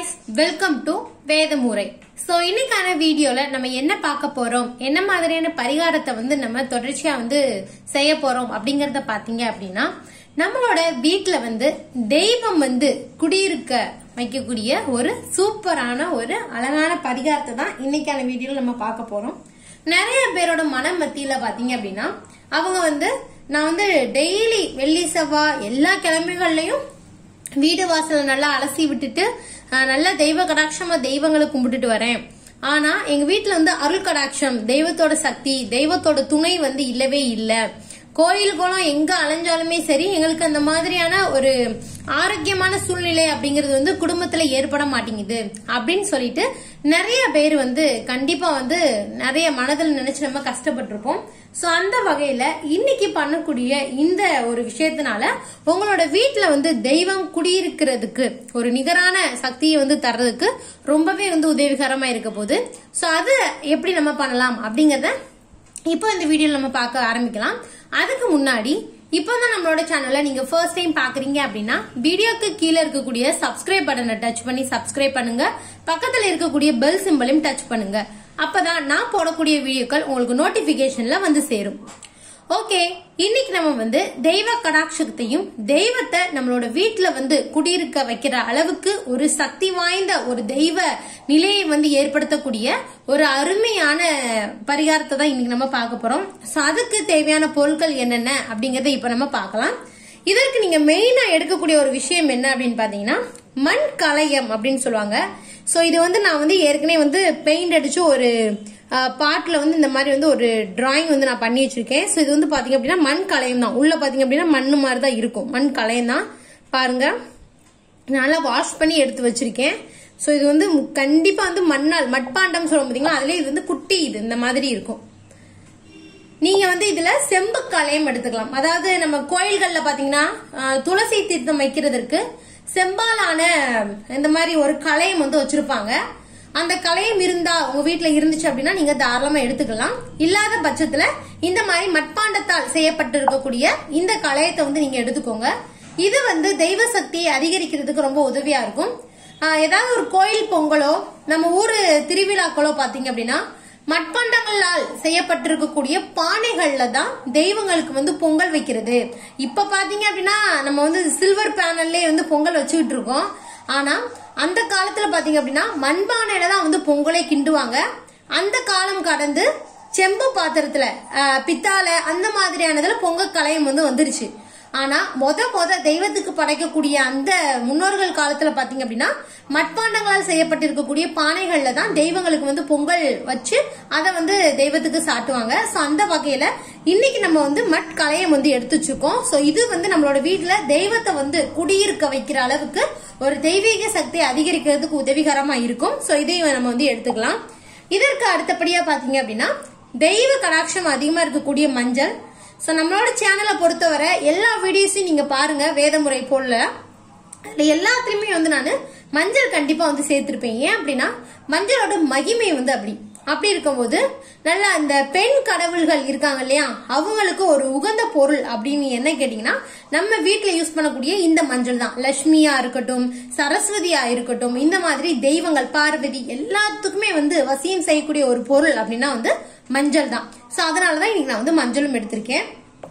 guys welcome to Vedamurai so இன்னைக்கான வீடியோல நம்ம என்ன பார்க்க போறோம் என்ன மாதிரியான பரிகாரத்தை வந்து நம்ம தொடர்ச்சியா வந்து செய்ய போறோம் அப்படிங்கறத பாத்தீங்க அப்படின்னா நம்மளோட வீட்ல வந்து தெய்வம் வந்து குடியிருக்க வைக்கக்கூடிய ஒரு சூப்பரான ஒரு அழகான பரிகாரத்தை தான் இன்னைக்கான வீடியோல நம்ம பார்க்க போறோம் நிறைய பேரோட மனம் மத்தியில பாத்தீங்க அப்படின்னா அவங்க வந்து நான் வந்து டெய்லி வெள்ளி செவ்வாய் எல்லா கிழமைகள்லயும் வீடு வாசல் நல்லா அலசி விட்டுட்டு ஆஹ், நல்ல தெய்வ கடாட்சமா தெய்வங்களை கும்பிட்டுட்டு வரேன் ஆனா எங்க வீட்ல வந்து அருள் கடாட்சம் தெய்வத்தோட சக்தி தெய்வத்தோட துணை வந்து இல்லவே இல்ல கோயில் குளம் எங்க அலைஞ்சாலுமே சரி எங்களுக்கு அந்த மாதிரியான ஒரு ஆரோக்கியமான சூழ்நிலை அப்படிங்கிறது வந்து குடும்பத்துல ஏற்பட மாட்டேங்குது அப்படின்னு சொல்லிட்டு நிறைய பேர் வந்து கண்டிப்பா வந்து நிறைய மனதில் நினைச்சு நம்ம கஷ்டப்பட்டிருப்போம் சோ அந்த வகையில இன்னைக்கு பண்ணக்கூடிய இந்த ஒரு விஷயத்தினால உங்களோட வீட்ல வந்து தெய்வம் குடியிருக்கிறதுக்கு ஒரு நிகரான சக்தியை வந்து தர்றதுக்கு ரொம்பவே வந்து உதவிகரமா இருக்க போகுது சோ அது எப்படி நம்ம பண்ணலாம் அப்படிங்கறத இப்போ இந்த வீடியோ நம்ம பார்க்க ஆரம்பிக்கலாம் அதுக்கு முன்னாடி இப்போதான் நம்மளோட சேனலை நீங்க ஃபர்ஸ்ட் டைம் பாக்குறீங்க அப்படின்னா வீடியோக்கு கீழே இருக்கக்கூடிய சப்ஸ்கிரைப் பட்டனை டச் பண்ணி சப்ஸ்கிரைப் பண்ணுங்க பக்கத்துல இருக்கக்கூடிய பெல் சிம்பலையும் டச் பண்ணுங்க அப்பதான் நான் போடக்கூடிய வீடியோக்கள் உங்களுக்கு நோட்டிபிகேஷன்ல வந்து சேரும் ஓகே இன்னைக்கு நம்ம வந்து தெய்வ கடாட்சத்தையும் தெய்வத்தை நம்மளோட வீட்ல வந்து குடியிருக்க வைக்கிற அளவுக்கு ஒரு சக்தி வாய்ந்த ஒரு தெய்வ நிலையை வந்து ஏற்படுத்தக்கூடிய ஒரு அருமையான பரிகாரத்தை தான் இன்னைக்கு நம்ம பார்க்க போறோம் So, அதுக்கு தேவையான பொருட்கள் என்னென்ன அப்படிங்கறத இப்ப நம்ம பார்க்கலாம் இதற்கு நீங்க மெயினா எடுக்கக்கூடிய ஒரு விஷயம் என்ன அப்படின்னு பாத்தீங்கன்னா மண் கலயம் அப்படின்னு சொல்லுவாங்க சோ இது வந்து நான் வந்து ஏற்கனவே வந்து பெயிண்ட் அடிச்சு ஒரு பாட்டில் வந்து இந்த மாதிரி வந்து ஒரு டிராயிங் வந்து நான் பண்ணி வச்சிருக்கேன் ஸோ இது வந்து பாத்தீங்க அப்படின்னா மண் கலையம் தான் உள்ள பாத்தீங்க அப்படின்னா மண்ணு மாதிரி தான் இருக்கும் மண் கலையம் தான் பாருங்க நல்லா வாஷ் பண்ணி எடுத்து வச்சிருக்கேன் ஸோ இது வந்து மு- கண்டிப்பா வந்து மண்ணால் மட்பாண்டம் சொல்லுவோம் பாத்தீங்களா அதுல இது வந்து குட்டி இது இந்த மாதிரி இருக்கும் நீங்க வந்து இதுல செம்பு கலையம் எடுத்துக்கலாம் அதாவது நம்ம கோயில்கள்ல பாத்தீங்கன்னா ஆஹ், துளசி தீர்த்தம் வைக்கிறதற்கு செம்பாலான இந்த மாதிரி ஒரு கலையம் வந்து வச்சிருப்பாங்க அந்த கலையம் இருந்தா உங்க வீட்ல இருந்துச்சு அப்படின்னா நீங்க தாராளமா எடுத்துக்கலாம் இல்லாத பட்சத்துல இந்த மாதிரி மட்பாண்டத்தால் செய்யப்பட்டு இருக்கக்கூடிய இந்த கலையத்தை வந்து நீங்க எடுத்துக்கோங்க இது வந்து தெய்வ சக்தியை அதிகரிக்கிறதுக்கு ரொம்ப உதவியா இருக்கும் ஆஹ், ஏதாவது ஒரு கோயில் பொங்கலோ நம்ம ஊரு திருவிழாக்களோ பாத்தீங்க அப்படின்னா மட்பாண்டங்களால் செய்யப்பட்டிருக்கக்கூடிய பானைகள்ல தான் தெய்வங்களுக்கு வந்து பொங்கல் வைக்கிறது இப்ப பாத்தீங்க அப்படின்னா நம்ம வந்து சில்வர் பேனல்லே வந்து பொங்கல் வச்சுக்கிட்டு இருக்கோம் ஆனா அந்த காலத்துல பாத்தீங்க அப்படின்னா மண்பானையில தான் வந்து பொங்கலை கிண்டுவாங்க அந்த காலம் கடந்து செம்பு பாத்திரத்துல ஆஹ், பித்தாளை அந்த மாதிரியானதுல பொங்கல் கலையம் வந்து வந்துருச்சு ஆனா மொத மொத தெய்வத்துக்கு படைக்கக்கூடிய அந்த முன்னோர்கள் காலத்துல பாத்தீங்க அப்படின்னா மட்பாண்டங்களால் செய்யப்பட்டிருக்கக்கூடிய பானைகள்ல தான் தெய்வங்களுக்கு வந்து பொங்கல் வச்சு அதை வந்து தெய்வத்துக்கு சாட்டுவாங்க சோ அந்த வகையில இன்னைக்கு நம்ம வந்து மட் கலையம் வந்து எடுத்து வச்சிருக்கோம் சோ இது வந்து நம்மளோட வீட்ல தெய்வத்தை வந்து குடியிருக்க வைக்கிற அளவுக்கு ஒரு தெய்வீக சக்தி அதிகரிக்கிறதுக்கு உதவிகரமா இருக்கும் சோ இதையும் நம்ம வந்து எடுத்துக்கலாம் இதற்கு அடுத்தபடியா பாத்தீங்க அப்படின்னா தெய்வ கடாட்சம் அதிகமா இருக்கக்கூடிய மஞ்சள் சோ நம்மளோட சேனலை பொறுத்தவரை எல்லா வீடியோஸையும் நீங்க பாருங்க வேதமுறை போல அதுல எல்லாத்துலயுமே வந்து நான் மஞ்சள் கண்டிப்பா வந்து சேர்த்திருப்பேன் ஏன் அப்படின்னா மஞ்சளோட மகிமை வந்து அப்படி அப்படி இருக்கும்போது நல்லா இந்த பெண் கடவுள்கள் இருக்காங்க இல்லையா அவங்களுக்கு ஒரு உகந்த பொருள் அப்படின்னு என்ன கேட்டீங்கன்னா நம்ம வீட்ல யூஸ் பண்ணக்கூடிய இந்த மஞ்சள் தான் லட்சுமியா இருக்கட்டும் சரஸ்வதியா இருக்கட்டும் இந்த மாதிரி தெய்வங்கள் பார்வதி எல்லாத்துக்குமே வந்து வசியம் செய்யக்கூடிய ஒரு பொருள் அப்படின்னா வந்து மஞ்சள் தான் சோ அதனாலதான் இன்னைக்கு நான் வந்து மஞ்சளும் எடுத்திருக்கேன்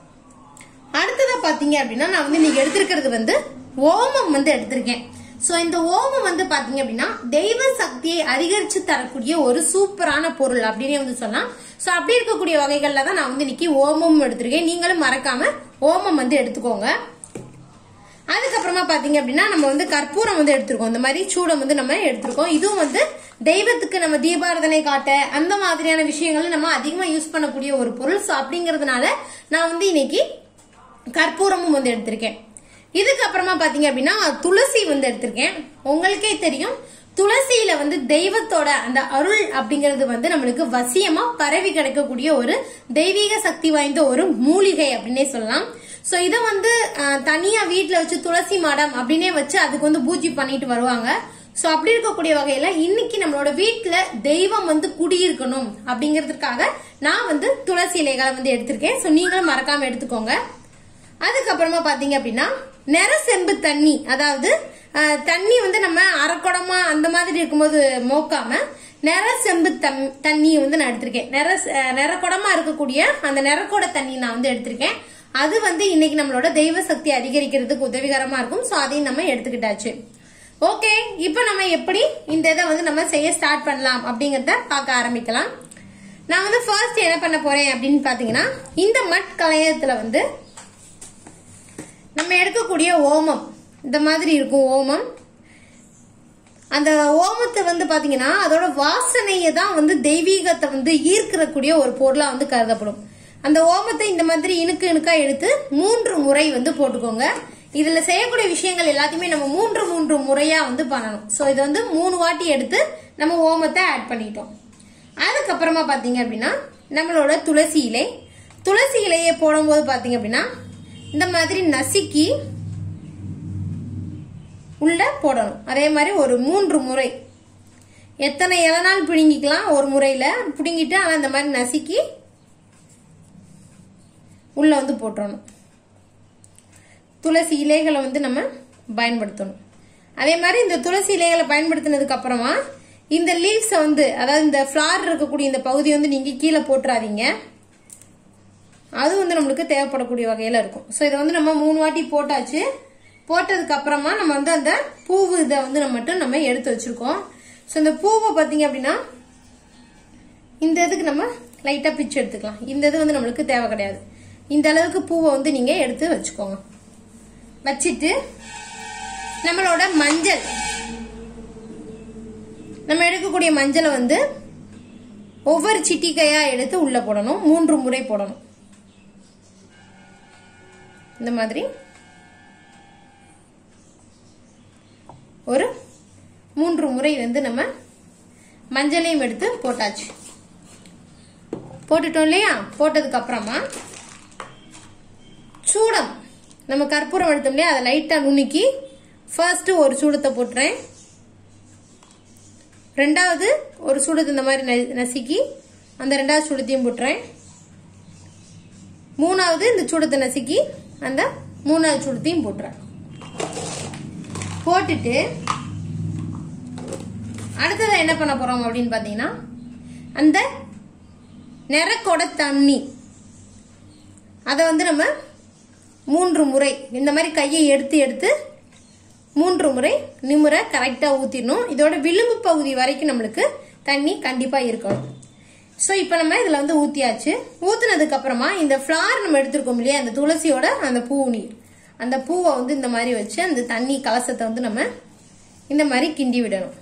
அடுத்ததா பாத்தீங்க அப்படின்னா நான் வந்து இன்னைக்கு எடுத்திருக்கிறது வந்து ஓமம் வந்து எடுத்திருக்கேன் சோ இந்த ஓமம் வந்து பாத்தீங்க அப்படின்னா தெய்வ சக்தியை அதிகரிச்சு தரக்கூடிய ஒரு சூப்பரான பொருள் அப்படின்னே வந்து சொல்லலாம் சோ அப்படி இருக்கக்கூடிய வகைகள்ல தான் நான் வந்து இன்னைக்கு ஓமம் எடுத்திருக்கேன் நீங்களும் மறக்காம ஓமம் வந்து எடுத்துக்கோங்க அதுக்கப்புறமா பாத்தீங்க அப்படின்னா நம்ம வந்து கற்பூரம் வந்து எடுத்திருக்கோம் இந்த மாதிரி சூடம் வந்து நம்ம எடுத்திருக்கோம் இதுவும் வந்து தெய்வத்துக்கு நம்ம தீபாரதனை காட்ட அந்த மாதிரியான விஷயங்கள் நம்ம அதிகமா யூஸ் பண்ணக்கூடிய ஒரு பொருள் சோ அப்படிங்கறதுனால நான் வந்து இன்னைக்கு கற்பூரமும் வந்து எடுத்திருக்கேன் இதுக்கு அப்புறமா பாத்தீங்க அப்படின்னா துளசி வந்து எடுத்திருக்கேன் உங்களுக்கே தெரியும் துளசியில வந்து தெய்வத்தோட அந்த அருள் அப்படிங்கிறது வந்து நம்மளுக்கு வசியமா பரவி கிடக்கக்கூடிய ஒரு தெய்வீக சக்தி வாய்ந்த ஒரு மூலிகை அப்படின்னே சொல்லலாம் சோ இத வந்து அஹ், தனியா வீட்ல வச்சு துளசி மாடம் அப்படின்னே வச்சு அதுக்கு வந்து பூஜை பண்ணிட்டு வருவாங்க சோ அப்படி இருக்கக்கூடிய வகையில இன்னைக்கு நம்மளோட வீட்ல தெய்வம் வந்து குடியிருக்கணும் அப்படிங்கிறதுக்காக நான் வந்து துளசி இலைகளை வந்து எடுத்திருக்கேன் சோ நீங்களும் மறக்காம எடுத்துக்கோங்க அதுக்கப்புறமா பாத்தீங்க அப்படின்னா நெர செம்பு தண்ணி அதாவது அஹ், தண்ணி வந்து நம்ம அரைக்குடமா அந்த மாதிரி இருக்கும்போது மோக்காம நிற செம்பு தம் தண்ணியை வந்து நான் எடுத்திருக்கேன் நிற அஹ், நிறக்குடமா இருக்கக்கூடிய அந்த நிறக்குட தண்ணி நான் வந்து எடுத்திருக்கேன் அது வந்து இன்னைக்கு நம்மளோட தெய்வ சக்தி அதிகரிக்கிறதுக்கு உதவிகரமா இருக்கும் சோ அதையும் நம்ம எடுத்துக்கிட்டாச்சு ஓகே இப்போ நம்ம எப்படி இந்த இதை வந்து நம்ம செய்ய ஸ்டார்ட் பண்ணலாம் அப்படிங்கறத பார்க்க ஆரம்பிக்கலாம் நான் வந்து ஃபர்ஸ்ட் என்ன பண்ண போறேன் அப்படின்னு பாத்தீங்கன்னா இந்த மட் கலையத்துல வந்து நம்ம எடுக்கக்கூடிய ஓமம் இந்த மாதிரி இருக்கும் ஓமம் அந்த ஓமத்தை வந்து பாத்தீங்கன்னா அதோட வாசனையை தான் வந்து தெய்வீகத்தை வந்து ஈர்க்கக்கூடிய ஒரு பொருளா வந்து கருதப்படும் அந்த ஓமத்தை இந்த மாதிரி இணுக்கு இணுக்கா எடுத்து மூன்று முறை வந்து போட்டுக்கோங்க இதுல செய்யக்கூடிய விஷயங்கள் எல்லாத்தையுமே நம்ம மூன்று மூன்று முறையா வந்து பண்ணணும் சோ இதை வந்து மூணு வாட்டி எடுத்து நம்ம ஓமத்தை ஆட் பண்ணிட்டோம் அதுக்கப்புறமா பாத்தீங்க அப்படின்னா நம்மளோட துளசி இலை துளசி இலையை போடும்போது பாத்தீங்க அப்படின்னா இந்த மாதிரி நசுக்கி உள்ள போடணும் அதே மாதிரி ஒரு மூன்று முறை எத்தனை இலநாள் பிடுங்கிக்கலாம் ஒரு முறையில பிடுங்கிட்டு ஆனா இந்த மாதிரி நசுக்கி உள்ள வந்து போட்டுறணும் துளசி இலைகளை வந்து நம்ம பயன்படுத்தணும் அதே மாதிரி இந்த துளசி இலைகளை பயன்படுத்தினதுக்கு அப்புறமா இந்த லீவ்ஸை வந்து அதாவது இந்த ஃபிளார் இருக்கக்கூடிய இந்த பகுதியை வந்து நீங்க கீழே போட்டுறாதீங்க அது வந்து நம்மளுக்கு தேவைப்படக்கூடிய வகையில இருக்கும் ஸோ இதை வந்து நம்ம மூணு வாட்டி போட்டாச்சு போட்டதுக்கு அப்புறமா நம்ம வந்து அந்த பூவு இதை வந்து நம்ம மட்டும் நம்ம எடுத்து வச்சிருக்கோம் ஸோ இந்த பூவை பார்த்தீங்க அப்படின்னா இந்த இதுக்கு நம்ம லைட்டா பிச்சு எடுத்துக்கலாம் இந்த இது வந்து நம்மளுக்கு தேவை கிடையாது இந்த அளவுக்கு பூவை வந்து நீங்க எடுத்து வச்சுக்கோங்க வச்சுட்டு நம்மளோட மஞ்சள் நம்ம எடுக்கக்கூடிய மஞ்சளை வந்து ஒவ்வொரு சிட்டிக்கையா எடுத்து உள்ள போடணும் மூன்று முறை போடணும் இந்த மாதிரி ஒரு மூன்று முறை வந்து நம்ம மஞ்சளையும் எடுத்து போட்டாச்சு போட்டுட்டோம் இல்லையா போட்டதுக்கு அப்புறமா சூடம் நம்ம கற்பூரம் எடுத்தோம் இல்லையா அதை லைட்டா நுணுக்கி ஃபர்ஸ்ட் ஒரு சூடத்தை போட்டுறேன் ரெண்டாவது ஒரு சூடத்தை இந்த மாதிரி ந- நசுக்கி அந்த ரெண்டாவது சூடத்தையும் போட்டுறேன் மூணாவது இந்த சூடத்தை நசுக்கி அந்த மூணாவது சூடத்தையும் போட்டுறேன் போட்டுட்டு அடுத்தது என்ன பண்ண போறோம் அப்படின்னு பாத்தீங்கன்னா அந்த நிறக்கொட தண்ணி அதை வந்து நம்ம மூன்று முறை இந்த மாதிரி கையை எடுத்து எடுத்து மூன்று முறை நிமுறை கரெக்டா ஊத்திடணும் இதோட விளிம்பு பகுதி வரைக்கும் நம்மளுக்கு தண்ணி கண்டிப்பா இருக்கணும் ஸோ இப்போ நம்ம இதுல வந்து ஊத்தியாச்சு ஊத்துனதுக்கு அப்புறமா இந்த ஃபிளார் நம்ம எடுத்திருக்கோம் இல்லையா அந்த துளசியோட அந்த பூ நீர் அந்த பூவை வந்து இந்த மாதிரி வச்சு அந்த தண்ணி கலசத்தை வந்து நம்ம இந்த மாதிரி கிண்டி விடணும்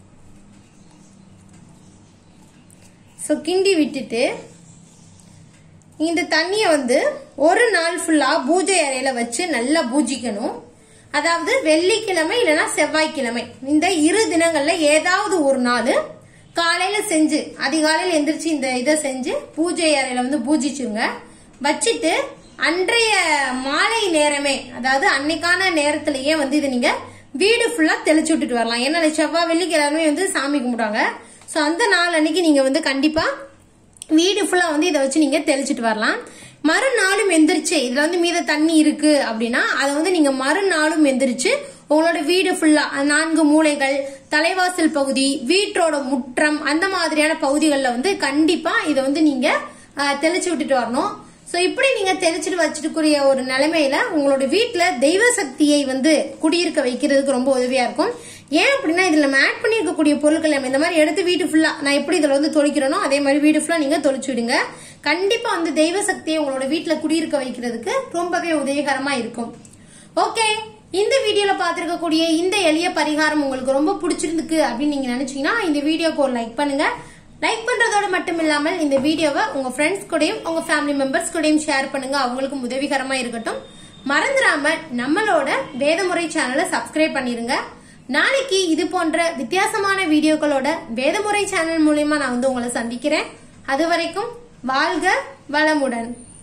ஸோ கிண்டி விட்டுட்டு இந்த தண்ணியை வந்து ஒரு நாள் ஃபுல்லா பூஜை அறையில வச்சு நல்லா பூஜிக்கணும் அதாவது வெள்ளிக்கிழமை இல்லைன்னா செவ்வாய்க்கிழமை இந்த இரு தினங்கள்ல ஏதாவது ஒரு நாள் காலையில செஞ்சு அதிகாலையில எந்திரிச்சு இந்த இதை செஞ்சு பூஜை அறையில வந்து பூஜிச்சுங்க வச்சுட்டு அன்றைய மாலை நேரமே அதாவது அன்னைக்கான நேரத்திலேயே வந்து இதை நீங்க வீடு ஃபுல்லா தெளிச்சு விட்டுட்டு வரலாம் ஏன்னா செவ்வாய் வெள்ளிக்கிழமை வந்து சாமி கும்பிடுவாங்க சோ அந்த நாள் அன்னைக்கு நீங்க வந்து கண்டிப்பா வீடு ஃபுல்லா வந்து இதை வச்சு நீங்க தெளிச்சிட்டு வரலாம் மறுநாளும் எந்திரிச்சு இதுல வந்து மீத தண்ணி இருக்கு அப்படின்னா அதை வந்து நீங்க மறுநாளும் எந்திரிச்சு உங்களோட வீடு ஃபுல்லா நான்கு மூலைகள் தலைவாசல் பகுதி வீட்டோட முற்றம் அந்த மாதிரியான பகுதிகளில் வந்து கண்டிப்பா இதை வந்து நீங்க அஹ், தெளிச்சு விட்டுட்டு வரணும் சோ இப்படி நீங்க தெளிச்சிட்டு வச்சிருக்கிற ஒரு நிலைமையில உங்களோட வீட்ல தெய்வ சக்தியை வந்து குடியிருக்க வைக்கிறதுக்கு ரொம்ப உதவியா இருக்கும் ஏன் அப்படின்னா இதுல நம்ம ஆட் பண்ணியிருக்கக்கூடிய பொருட்கள் நம்ம இந்த மாதிரி எடுத்து வீட்டு ஃபுல்லா நான் எப்படி இதுல வந்து தொளிக்கிறேனோ அதே மாதிரி வீடு ஃபுல்லா நீங்க தொளிச்சு விடுங்க கண்டிப்பா வந்து தெய்வ சக்தியை உங்களோட வீட்ல குடியிருக்க வைக்கிறதுக்கு ரொம்பவே உதவிகரமா இருக்கும் ஓகே இந்த வீடியோல பார்த்திருக்கக்கூடிய இந்த எளிய பரிகாரம் உங்களுக்கு ரொம்ப பிடிச்சிருந்துக்கு அப்படின்னு நீங்க நினைச்சீங்கன்னா இந்த வீடியோக்கு ஒரு லைக் பண்ணுங்க லைக் பண்றதோட மட்டும் இல்லாமல் இந்த வீடியோவை உங்க ஃப்ரெண்ட்ஸ் கூடயும் உங்க ஃபேமிலி மெம்பர்ஸ் கூடயும் ஷேர் பண்ணுங்க அவங்களுக்கும் உதவிகரமா இருக்கட்டும் மறந்துடாம நம்மளோட வேதமுறை சேனலை சப்ஸ்கிரைப் பண்ணிருங்க நாளைக்கு இது போன்ற வித்தியாசமான வீடியோக்களோட வேதமுறை சேனல் மூலியமா நான் வந்து உங்களை சந்திக்கிறேன் அது வரைக்கும் வாழ்க வளமுடன்